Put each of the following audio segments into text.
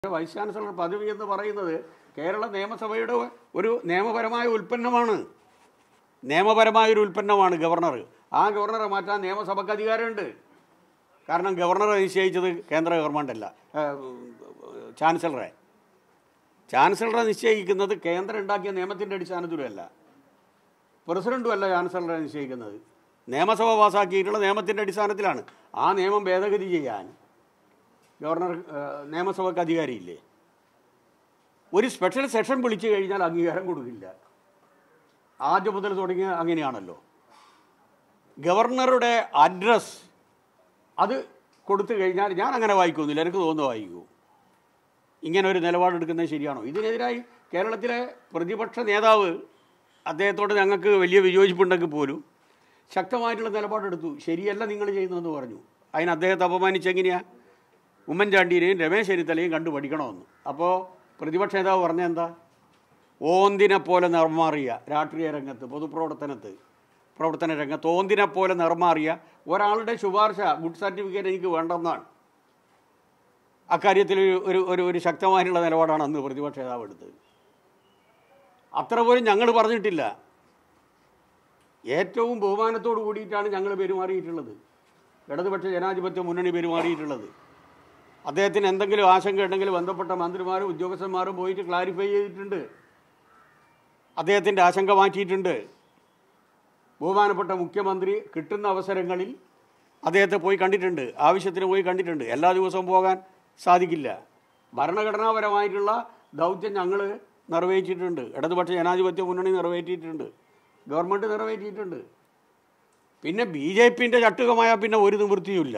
Vice chancellor പദവി എന്ന് പറയുന്നത് കേരള നിയമസഭയുടെ ഒരു നിയമപരമായ ഉൽപ്പന്നമാണ് നിയമപരമായ ഒരു ഉൽപ്പന്നമാണ് ഗവർണർ ആ ഗവർണറെ മാറ്റാൻ നിയമസഭയ്ക്ക് അധികാരമുണ്ട് കാരണം ഗവർണറെ നിശ്ചയിച്ചത് കേന്ദ്ര ഗവൺമെൻറ് അല്ല ഏഹ്, ചാൻസലറെ ചാൻസലറെ നിശ്ചയിക്കുന്നത് കേന്ദ്രം ഉണ്ടാക്കിയ നിയമത്തിൻ്റെ അടിസ്ഥാനത്തിലുമല്ല പ്രസിഡന്റും അല്ല ചാൻസലറെ നിശ്ചയിക്കുന്നത് നിയമസഭ പാസ്സാക്കിയിട്ടുള്ള നിയമത്തിൻ്റെ അടിസ്ഥാനത്തിലാണ് ആ നിയമം ഭേദഗതി ചെയ്യാൻ ഗവർണർ ഏഹ്, നിയമസഭയ്ക്ക് അധികാരമില്ലേ ഒരു സ്പെഷ്യൽ സെഷൻ വിളിച്ചു കഴിഞ്ഞാൽ അംഗീകാരം കൊടുക്കില്ല ആദ്യം മുതൽ തുടങ്ങിയ അങ്ങനെയാണല്ലോ ഗവർണറുടെ അഡ്രസ് അത് കൊടുത്തു കഴിഞ്ഞാൽ ഞാൻ അങ്ങനെ വായിക്കുന്നില്ല എനിക്ക് തോന്നുന്നു വായിക്കൂ ഇങ്ങനെ ഒരു നിലപാടെടുക്കുന്നത് ശരിയാണോ ഇതിനെതിരായി കേരളത്തിലെ പ്രതിപക്ഷ നേതാവ് അദ്ദേഹത്തോട് ഞങ്ങൾക്ക് വലിയ വിയോജിപ്പുണ്ടെങ്കിൽ പോലും ശക്തമായിട്ടുള്ള നിലപാടെടുത്തു ശരിയല്ല നിങ്ങൾ ചെയ്യുന്നതെന്ന് പറഞ്ഞു അതിന് അദ്ദേഹത്തെ അപമാനിച്ചെങ്ങനെയാ ഉമ്മൻചാണ്ടിനെയും രമേശ് ചെന്നിത്തലയും കണ്ടു പഠിക്കണമെന്ന് അപ്പോൾ പ്രതിപക്ഷ നേതാവ് പറഞ്ഞ എന്താ ഓന്തിനെ പോലെ നിർമാറിയ രാഷ്ട്രീയ രംഗത്ത് പൊതുപ്രവർത്തനത്ത് പ്രവർത്തന രംഗത്ത് ഓന്തിനെ പോലെ നിർമാറിയ ഒരാളുടെ ശുപാർശ ഗുഡ് സർട്ടിഫിക്കറ്റ് എനിക്ക് വേണ്ടെന്നാണ് അക്കാര്യത്തിൽ ഒരു- ഒരു ഒരു ഒരു ശക്തമായിട്ടുള്ള നിലപാടാണ് അന്ന് പ്രതിപക്ഷ നേതാവ് എടുത്തത് അത്ര പോലും ഞങ്ങൾ പറഞ്ഞിട്ടില്ല ഏറ്റവും ബഹുമാനത്തോട് കൂടിയിട്ടാണ് ഞങ്ങൾ പെരുമാറിയിട്ടുള്ളത് ഇടതുപക്ഷ ജനാധിപത്യ മുന്നണി പെരുമാറിയിട്ടുള്ളത് അദ്ദേഹത്തിന് എന്തെങ്കിലും ആശങ്ക ഉണ്ടെങ്കിൽ ബന്ധപ്പെട്ട മന്ത്രിമാരും ഉദ്യോഗസ്ഥന്മാരും പോയിട്ട് ക്ലാരിഫൈ ചെയ്തിട്ടുണ്ട് അദ്ദേഹത്തിൻ്റെ ആശങ്ക മാറ്റിയിട്ടുണ്ട് ബഹുമാനപ്പെട്ട മുഖ്യമന്ത്രി കിട്ടുന്ന അവസരങ്ങളിൽ അദ്ദേഹത്തെ പോയി കണ്ടിട്ടുണ്ട് ആവശ്യത്തിന് പോയി കണ്ടിട്ടുണ്ട് എല്ലാ ദിവസവും പോകാൻ സാധിക്കില്ല ഭരണഘടനാപരമായിട്ടുള്ള ദൗത്യം ഞങ്ങൾ നിറവേറ്റിയിട്ടുണ്ട് ഇടതുപക്ഷ ജനാധിപത്യ മുന്നണി നിറവേറ്റിയിട്ടുണ്ട് ഗവൺമെൻറ് നിറവേറ്റിയിട്ടുണ്ട് പിന്നെ ബി ജെ പിൻ്റെ ചട്ടുകമായ പിന്നെ ഒരു നിവൃത്തിയുമില്ല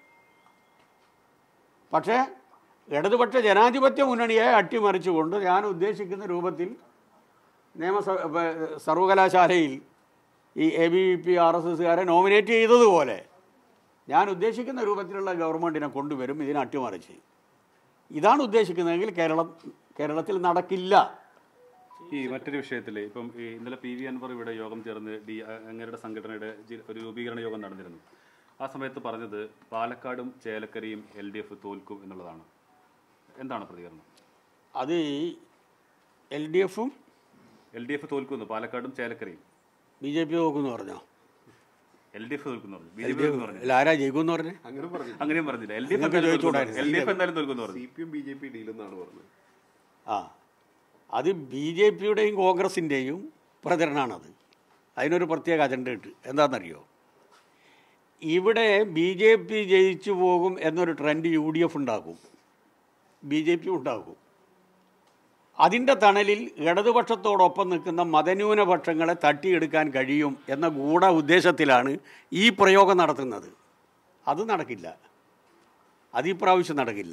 പക്ഷേ ഇടതുപക്ഷ ജനാധിപത്യ മുന്നണിയെ അട്ടിമറിച്ചുകൊണ്ട് ഞാൻ ഉദ്ദേശിക്കുന്ന രൂപത്തിൽ നിയമസഭ ഏ, സർവകലാശാലയിൽ ഈ A B V P R S എസ്സുകാരെ നോമിനേറ്റ് ചെയ്തതുപോലെ ഞാൻ ഉദ്ദേശിക്കുന്ന രൂപത്തിലുള്ള ഗവൺമെൻറ്റിനെ കൊണ്ടുവരും ഇതിനെ അട്ടിമറിച്ച് ഇതാണ് ഉദ്ദേശിക്കുന്നതെങ്കിൽ കേരളം കേരളത്തിൽ നടക്കില്ല ഈ മറ്റൊരു വിഷയത്തിൽ ഇപ്പം ഈ ഇന്നലെ പി വി അൻവർ ഇവിടെ യോഗം ചേർന്ന് ഡി അങ്ങരുടെ സംഘടനയുടെ ജി- ഒരു രൂപീകരണ യോഗം നടന്നിരുന്നു ആ സമയത്ത് പറഞ്ഞത് പാലക്കാടും ചേലക്കരയും എൽ ഡി എഫ് തോൽക്കും എന്നുള്ളതാണ് എന്താണ് പ്രതികരണം അത് എൽ ഡി എഫും എൽ ഡി എഫ് തോൽക്കുന്നു പാലക്കാടും ചേലക്കരയും ബി ജെ പി നോക്കുമെന്ന് പറഞ്ഞോ എൽ ഡി എഫ് തോൽക്കുന്നു പറഞ്ഞു ബി ജെ പി തോൽക്കുന്നു പറഞ്ഞു അല്ല ആരാ ജയിക്കുമെന്ന് പറഞ്ഞേ അങ്ങനെ പറഞ്ഞു അങ്ങനെയും പറഞ്ഞില്ല എൽ ഡി എഫ് നിങ്ങൾക്ക് ചോദിച്ചുകൂടായിരുന്നോ? എൽ ഡി എഫ് എന്തായാലും തോൽക്കുന്നു പറഞ്ഞു C P M B J P ഡീലെന്നാണ് പറഞ്ഞത് ആ അത് ബി ജെ പിയുടെയും കോൺഗ്രസിൻ്റെയും പ്രചരണമാണത് അതിനൊരു പ്രത്യേക അജണ്ട ഉണ്ട് എന്താണെന്നറിയോ ഇവിടെ ബി ജെ പി ജയിച്ചു പോകും എന്നൊരു ട്രെൻഡ് യു ഡി എഫ് ഉണ്ടാക്കും ബി ജെ പി ഉണ്ടാക്കും അതിൻ്റെ തണലിൽ ഇടതുപക്ഷത്തോടൊപ്പം നിൽക്കുന്ന മതന്യൂനപക്ഷങ്ങളെ തട്ടിയെടുക്കാൻ കഴിയും എന്ന ഗൂഢ ഉദ്ദേശത്തിലാണ് ഈ പ്രയോഗം നടത്തുന്നത് അത് നടക്കില്ല അത് ഈ പ്രാവശ്യം നടക്കില്ല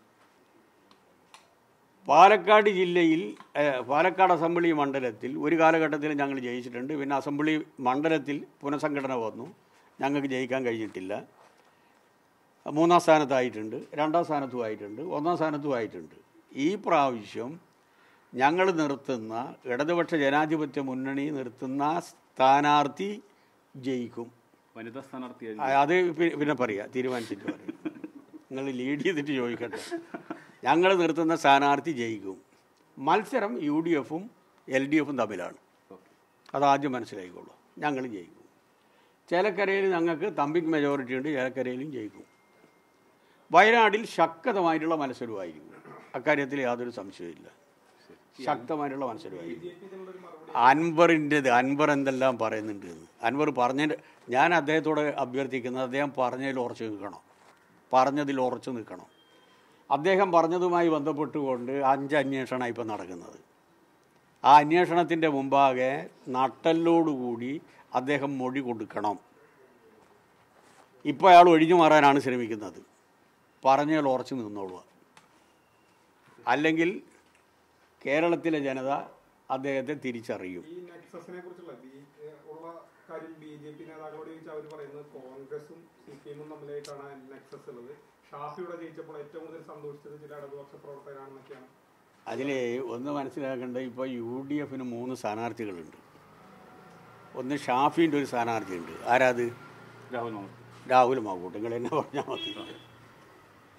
പാലക്കാട് ജില്ലയിൽ ഏഹ്, പാലക്കാട് അസംബ്ലി മണ്ഡലത്തിൽ ഒരു കാലഘട്ടത്തിൽ ഞങ്ങൾ ജയിച്ചിട്ടുണ്ട് പിന്നെ അസംബ്ലി മണ്ഡലത്തിൽ പുനഃസംഘടന വന്നു ഞങ്ങൾക്ക് ജയിക്കാൻ കഴിഞ്ഞിട്ടില്ല മൂന്നാം സ്ഥാനത്തായിട്ടുണ്ട് രണ്ടാം സ്ഥാനത്തും ആയിട്ടുണ്ട് ഒന്നാം സ്ഥാനത്തും ആയിട്ടുണ്ട് ഈ പ്രാവശ്യം ഞങ്ങൾ നിർത്തുന്ന ഇടതുപക്ഷ ജനാധിപത്യ മുന്നണി നിർത്തുന്ന സ്ഥാനാർത്ഥി ജയിക്കും വനിതാ സ്ഥാനാർത്ഥിയായി ആ, അത് പി- പിന്നെ പറയാം തീരുമാനിച്ചിട്ട് പറയാം നിങ്ങൾ ലീഡ് ചെയ്തിട്ട് ചോദിക്കട്ടെ ഞങ്ങൾ നിർത്തുന്ന സ്ഥാനാർത്ഥി ജയിക്കും മത്സരം യു ഡി എഫും എൽ ഡി എഫും തമ്മിലാണ് അതാദ്യം മനസ്സിലായിക്കോളൂ ഞങ്ങൾ ജയിക്കും ചേലക്കരയിൽ ഞങ്ങൾക്ക് തമ്പിക്ക് മെജോറിറ്റി ഉണ്ട് ചേലക്കരയിലും ജയിക്കും വയനാടിൽ ശക്തമായിട്ടുള്ള മത്സരമായിരിക്കും അക്കാര്യത്തിൽ യാതൊരു സംശയമില്ല ശക്തമായിട്ടുള്ള മത്സരമായിരിക്കും അൻവറിൻ്റെത് അൻവർ എന്തെല്ലാം പറയുന്നുണ്ട് എന്ന് അൻവർ പറഞ്ഞ ഞാൻ അദ്ദേഹത്തോട് അഭ്യർത്ഥിക്കുന്നത് അദ്ദേഹം പറഞ്ഞതിൽ ഉറച്ചു നിൽക്കണം പറഞ്ഞതിൽ ഉറച്ചു നിൽക്കണം അദ്ദേഹം പറഞ്ഞതുമായി ബന്ധപ്പെട്ടുകൊണ്ട് അഞ്ച് അന്വേഷണമാണ് ഇപ്പം നടക്കുന്നത് ആ അന്വേഷണത്തിൻ്റെ മുമ്പാകെ നട്ടലോടുകൂടി അദ്ദേഹം മൊഴി കൊടുക്കണം ഇപ്പോൾ അയാൾ ഒഴിഞ്ഞു മാറാനാണ് ശ്രമിക്കുന്നത് പറഞ്ഞതിൽ ഉറച്ചു നിന്നോളുക അല്ലെങ്കിൽ കേരളത്തിലെ ജനത അദ്ദേഹത്തെ തിരിച്ചറിയും ഈ നെക്സസിനെ കുറിച്ചുള്ള ബി ഉള്ള കാര്യം ബി ജെ പി നേതാക്കളോട് ചോദിച്ചാൽ അവർ പറയുന്നത് കോൺഗ്രസും സി പി എമ്മും തമ്മിലേക്കാണ് നെക്സസ് ഉള്ളത് ഷാഫിയുടെ ജയിച്ചപ്പോൾ ഏറ്റവും കൂടുതൽ സന്തോഷിച്ചത് ചില ഇടതുപക്ഷ പ്രവർത്തകരാണെന്നൊക്കെയാണ് അതിൽ ഒന്ന് മനസ്സിലാക്കേണ്ടത് ഇപ്പോൾ യു ഡി എഫിന് മൂന്ന് സ്ഥാനാർത്ഥികളുണ്ട് ഒന്ന് ഷാഫിൻ്റെ ഒരു സ്ഥാനാർത്ഥിയുണ്ട് ആരാത് രാഹുൽ മാമത്ത് രാഹുൽ മാക്കൂട്ട് നിങ്ങൾ എന്നെ പറഞ്ഞാൽ മതി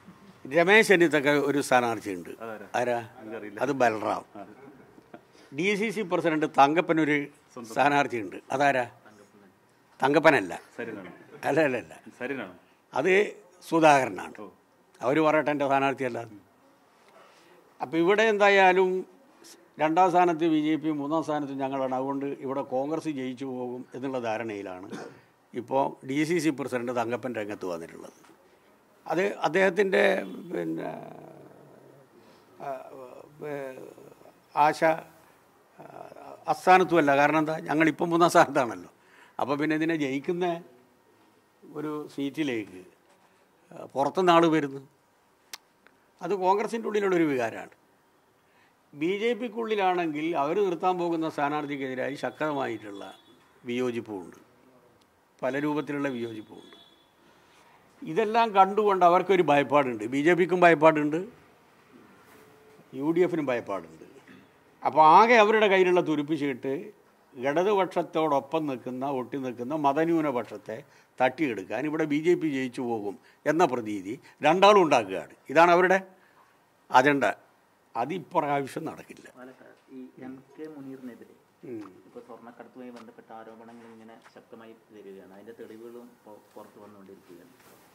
രമേശ് ചെന്നിത്തക്ക ഒരു സ്ഥാനാർത്ഥിയുണ്ട് അതാരാ? ആരാ എനിക്കറിയില്ല. അത് Balram D C C president തങ്കപ്പനൊരു സ്ഥാനാർത്ഥിയുണ്ട് അതാരാ തങ്കപ്പനല്ല സരിനാണ് അല്ല അല്ല അല്ല സരിനാണ് അത് സുധാകരനാണ് ഓ അവർ പറയട്ടെ എൻ്റെ സ്ഥാനാർത്ഥിയല്ല അപ്പോൾ ഇവിടെ എന്തായാലും രണ്ടാം സ്ഥാനത്ത് ബി ജെ പി മൂന്നാം സ്ഥാനത്ത് ഞങ്ങളാണ് അതുകൊണ്ട് ഇവിടെ കോൺഗ്രസ് ജയിച്ചു പോകും എന്നുള്ള ധാരണയിലാണ് ഇപ്പോൾ D C C president Thankappan രംഗത്ത് വന്നിട്ടുള്ളത് അത് അദ്ദേഹത്തിൻ്റെ പിന്നെ ആ, ഏ, ആശ ആ, അസ്ഥാനത്തുമല്ല കാരണം എന്താ ഞങ്ങളിപ്പം മൂന്നാം സ്ഥാനത്താണല്ലോ അപ്പോൾ പിന്നെ ഇതിനെ ജയിക്കുന്ന ഒരു സീറ്റിലേക്ക് ആ, പുറത്തുനിന്ന് ആൾ വരുന്നു അത് കോൺഗ്രസിൻ്റെ ഉള്ളിലുള്ളൊരു വികാരമാണ് ബി ജെ പിക്കുള്ളിലാണെങ്കിൽ അവർ നിർത്താൻ പോകുന്ന സ്ഥാനാർത്ഥിക്കെതിരായി ശക്തമായിട്ടുള്ള വിയോജിപ്പുമുണ്ട് പല രൂപത്തിലുള്ള വിയോജിപ്പുമുണ്ട് ഇതെല്ലാം കണ്ടുകൊണ്ട് അവർക്കൊരു ഭയപ്പാടുണ്ട് ബി ജെ പിക്കും ഭയപ്പാടുണ്ട് യു ഡി എഫിനും ഭയപ്പാടുണ്ട് അപ്പോൾ ആകെ അവരുടെ കയ്യിലുള്ള തുരുപ്പിച്ചിട്ട് ഇടതുപക്ഷത്തോടൊപ്പം നിൽക്കുന്ന ഒട്ടി നിൽക്കുന്ന മതന്യൂനപക്ഷത്തെ തട്ടിയെടുക്കാൻ ഇവിടെ ബി ജെ പി ജയിച്ചു പോകും എന്ന പ്രതീതി രണ്ടാളും ഉണ്ടാക്കുകയാണ് ഇതാണ് അവരുടെ അജണ്ട അത് ഇപ്രാവശ്യം നടക്കില്ല പാലക്കാട് ഈ എം കെ മുനീറിനെതിരെ ഉം. ഇപ്പോൾ സ്വർണ്ണക്കടത്തുമായി ബന്ധപ്പെട്ട ആരോപണങ്ങൾ ഇങ്ങനെ ശക്തമായി വരികയാണ് അതിന്റെ തെളിവുകളും ഇപ്പോൾ പുറത്തു വന്നുകൊണ്ടിരിക്കുകയാണ്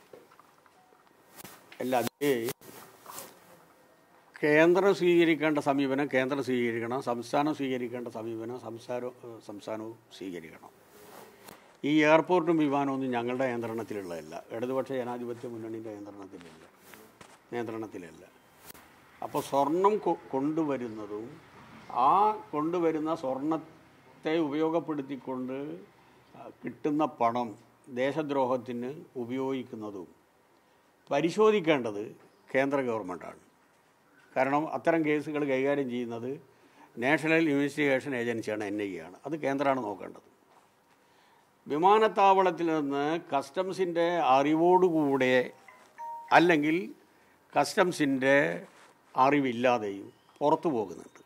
അല്ല അത് കേന്ദ്രം സ്വീകരിക്കേണ്ട സമീപനം കേന്ദ്രം സ്വീകരിക്കണം സംസ്ഥാനം സ്വീകരിക്കേണ്ട സമീപനം സംസ്ഥാന സംസ്ഥാനവും സ്വീകരിക്കണം ഈ എയർപോർട്ടും വിമാനമൊന്നും ഞങ്ങളുടെ നിയന്ത്രണത്തിലുള്ളതല്ല ഇടതുപക്ഷ ജനാധിപത്യ മുന്നണിൻ്റെ നിയന്ത്രണത്തിലല്ല നിയന്ത്രണത്തിലല്ല അപ്പോൾ സ്വർണം കൊ- കൊണ്ടുവരുന്നതും ആ കൊണ്ടുവരുന്ന സ്വർണത്തെ ഉപയോഗപ്പെടുത്തിക്കൊണ്ട് ആ, കിട്ടുന്ന പണം ദേശദ്രോഹത്തിന് ഉപയോഗിക്കുന്നതും പരിശോധിക്കേണ്ടത് കേന്ദ്ര ഗവൺമെൻറ്റാണ് കാരണം അത്തരം കേസുകൾ കൈകാര്യം ചെയ്യുന്നത് നാഷണൽ ഇൻവെസ്റ്റിഗേഷൻ ഏജൻസിയാണ് എൻ ഐ ആണ് അത് കേന്ദ്രമാണ് നോക്കേണ്ടത് വിമാനത്താവളത്തിൽ നിന്ന് കസ്റ്റംസിൻ്റെ അറിവോടുകൂടെ അല്ലെങ്കിൽ കസ്റ്റംസിൻ്റെ അറിവില്ലാതെയും പുറത്തു പോകുന്നുണ്ട്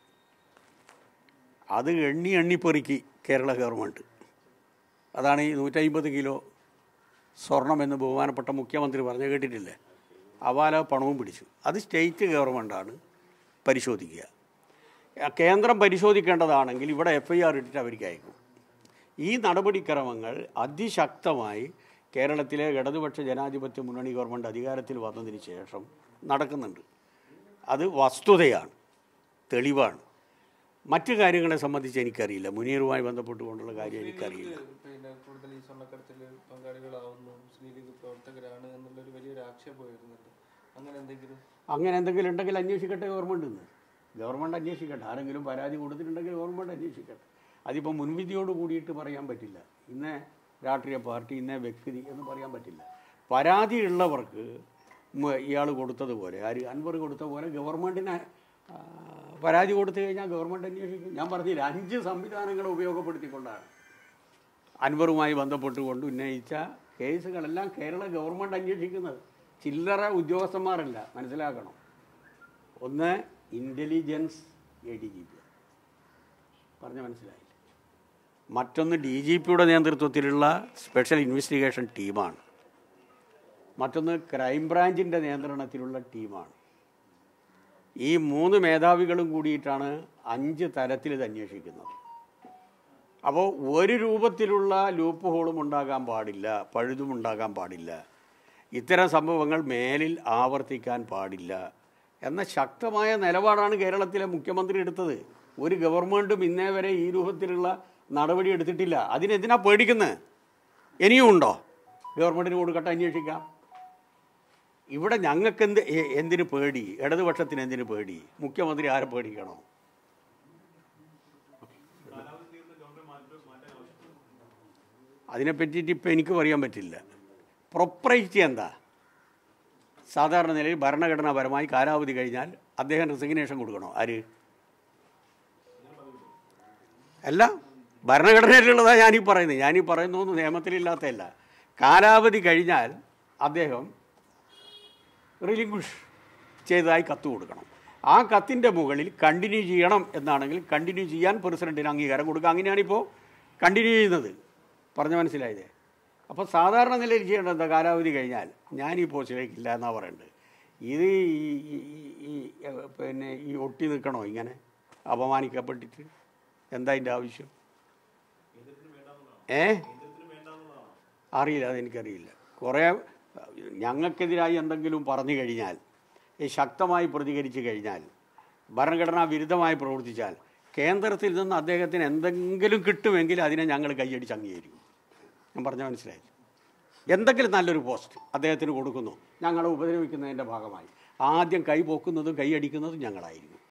അത് എണ്ണി എണ്ണി പെറുക്കി കേരള ഗവൺമെൻറ് അതാണ് ഈ നൂറ്റമ്പത് കിലോ സ്വർണം എന്ന് ബഹുമാനപ്പെട്ട മുഖ്യമന്ത്രി പറഞ്ഞു കേട്ടിട്ടില്ലേ അവാല പണവും പിടിച്ചു അത് സ്റ്റേറ്റ് ഗവൺമെൻറ്റാണ് പരിശോധിക്കുക ആ, കേന്ദ്രം പരിശോധിക്കേണ്ടതാണെങ്കിൽ ഇവിടെ എഫ് ഐ ആർ ഇട്ടിട്ട് അവർക്ക് അയക്കും ഈ നടപടിക്രമങ്ങൾ അതിശക്തമായി കേരളത്തിലെ ഇടതുപക്ഷ ജനാധിപത്യ മുന്നണി ഗവൺമെൻറ് അധികാരത്തിൽ വന്നതിന് ശേഷം നടക്കുന്നുണ്ട് അത് വസ്തുതയാണ് തെളിവാണ് മറ്റു കാര്യങ്ങളെ സംബന്ധിച്ച് എനിക്കറിയില്ല മുനീറുമായി ബന്ധപ്പെട്ടുകൊണ്ടുള്ള കാര്യം എനിക്കറിയില്ല പിന്നെ കൂടുതൽ ഈ സ്വർണ്ണക്കടത്തിൽ പങ്കാളികളാവുന്നു മുസ്ലിം ലീഗ് പ്രവർത്തകരാണ് എന്നുള്ളൊരു വലിയൊരു ആക്ഷേപം വരുന്നുണ്ട് അങ്ങനെ എന്തെങ്കിലും അങ്ങനെ എന്തെങ്കിലും ഉണ്ടെങ്കിൽ അന്വേഷിക്കട്ടെ ഗവൺമെൻറ് ഇന്ന് ഗവൺമെൻറ് അന്വേഷിക്കട്ടെ ആരെങ്കിലും പരാതി കൊടുത്തിട്ടുണ്ടെങ്കിൽ ഗവൺമെൻറ് അന്വേഷിക്കട്ടെ അതിപ്പോൾ മുൻവിധിയോട് കൂടിയിട്ട് പറയാൻ പറ്റില്ല ഇന്നേ രാഷ്ട്രീയ പാർട്ടി ഇന്നേ വ്യക്തി എന്ന് പറയാൻ പറ്റില്ല പരാതി ഉള്ളവർക്ക് ഇയാൾ കൊടുത്തതുപോലെ ആര് അൻവർ കൊടുത്ത പോലെ ഗവൺമെൻറ്റിനെ ആ, പരാതി കൊടുത്തു കഴിഞ്ഞാൽ ഗവൺമെൻറ് അന്വേഷിക്കും ഞാൻ പറഞ്ഞില്ല അഞ്ച് സംവിധാനങ്ങൾ ഉപയോഗപ്പെടുത്തിക്കൊണ്ടാണ് അൻവറുമായി ബന്ധപ്പെട്ടുകൊണ്ട് ഉന്നയിച്ച കേസുകളെല്ലാം കേരള ഗവൺമെൻറ് അന്വേഷിക്കുന്നത് ചില്ലറ ഉദ്യോഗസ്ഥന്മാരല്ല മനസ്സിലാക്കണം ഒന്ന് intelligence A D G P പറഞ്ഞ മനസ്സിലായില്ല മറ്റൊന്ന് ഡി ജി പിയുടെ നേതൃത്വത്തിലുള്ള സ്പെഷ്യൽ ഇൻവെസ്റ്റിഗേഷൻ ടീമാണ് മറ്റൊന്ന് ക്രൈംബ്രാഞ്ചിൻ്റെ നിയന്ത്രണത്തിലുള്ള ടീമാണ് ഈ മൂന്ന് മേധാവികളും കൂടിയിട്ടാണ് അഞ്ച് തലത്തിൽ ഇത് അന്വേഷിക്കുന്നത് അപ്പോൾ ഒരു രൂപത്തിലുള്ള ലൂപ്പ് ഹോളും ഉണ്ടാകാൻ പാടില്ല പഴുതും ഉണ്ടാകാൻ പാടില്ല ഇത്തരം സംഭവങ്ങൾ മേലിൽ ആവർത്തിക്കാൻ പാടില്ല എന്ന ശക്തമായ നിലപാടാണ് കേരളത്തിലെ മുഖ്യമന്ത്രി എടുത്തത് ഒരു ഗവൺമെൻറ്റും ഇന്നേ വരെ ഈ രൂപത്തിലുള്ള നടപടി എടുത്തിട്ടില്ല അതിനെന്തിനാ പേടിക്കുന്നത് ഇനിയും ഉണ്ടോ ഗവൺമെൻറ്റിന് കൊടുക്കട്ടെ അന്വേഷിക്കാം ഇവിടെ ഞങ്ങൾക്ക് എന്ത് എ- എന്തിന് പേടി ഇടതുപക്ഷത്തിന് എന്തിന് പേടി മുഖ്യമന്ത്രി ആരെ പേടിക്കണോ അതിനെ പറ്റിയിട്ട് ഇപ്പം എനിക്ക് പറയാൻ പറ്റില്ല പ്രൊപ്പറേറ്റി എന്താ സാധാരണ നിലയിൽ ഭരണഘടനാപരമായി കാലാവധി കഴിഞ്ഞാൽ അദ്ദേഹം റെസിഗ്നേഷൻ കൊടുക്കണോ ആര് അല്ല ഭരണഘടനയിലുള്ളതാണ് ഞാനീ പറയുന്നത് ഞാനീ പറയുന്നതൊന്നും നിയമത്തിലില്ലാത്തതല്ല കാലാവധി കഴിഞ്ഞാൽ അദ്ദേഹം റിലിംഗ്വിഷ് ചെയ്തതായി കത്ത് കൊടുക്കണം ആ കത്തിൻ്റെ മുകളിൽ കണ്ടിന്യൂ ചെയ്യണം എന്നാണെങ്കിൽ കണ്ടിന്യൂ ചെയ്യാൻ പ്രസിഡന്റിന് അംഗീകാരം കൊടുക്കുക അങ്ങനെയാണിപ്പോൾ കണ്ടിന്യൂ ചെയ്യുന്നത് പറഞ്ഞ മനസ്സിലായതേ അപ്പോൾ സാധാരണ നിലയിൽ ചെയ്യേണ്ടത് എന്താ കാലാവധി കഴിഞ്ഞാൽ ഞാൻ ഈ പോസ്റ്റിലേക്ക് ഇല്ല എന്നാണ് പറയേണ്ടത് ഇത് ഈ ഈ- ഈ- ഈ ഏഹ്, പിന്നെ ഈ ഒട്ടി നിൽക്കണോ ഇങ്ങനെ അപമാനിക്കപ്പെട്ടിട്ട് എന്താ അതിൻ്റെ ആവശ്യം ഏ അറിയില്ല അതെനിക്കറിയില്ല കുറേ ഞങ്ങൾക്കെതിരായി എന്തെങ്കിലും പറഞ്ഞു കഴിഞ്ഞാൽ ഈ ശക്തമായി പ്രതികരിച്ചു കഴിഞ്ഞാൽ ഭരണഘടനാ വിരുദ്ധമായി പ്രവർത്തിച്ചാൽ കേന്ദ്രത്തിൽ നിന്ന് അദ്ദേഹത്തിന് എന്തെങ്കിലും കിട്ടുമെങ്കിൽ അതിനെ ഞങ്ങൾ കൈയടിച്ച് അംഗീകരിക്കും ഞാൻ പറഞ്ഞ മനസ്സിലായി എന്തെങ്കിലും നല്ലൊരു പോസ്റ്റ് അദ്ദേഹത്തിന് കൊടുക്കുന്നു ഞങ്ങളെ ഉപദ്രവിക്കുന്നതിൻ്റെ ഭാഗമായി ആദ്യം കൈ പൊക്കുന്നതും കൈയടിക്കുന്നതും ഞങ്ങളായിരിക്കും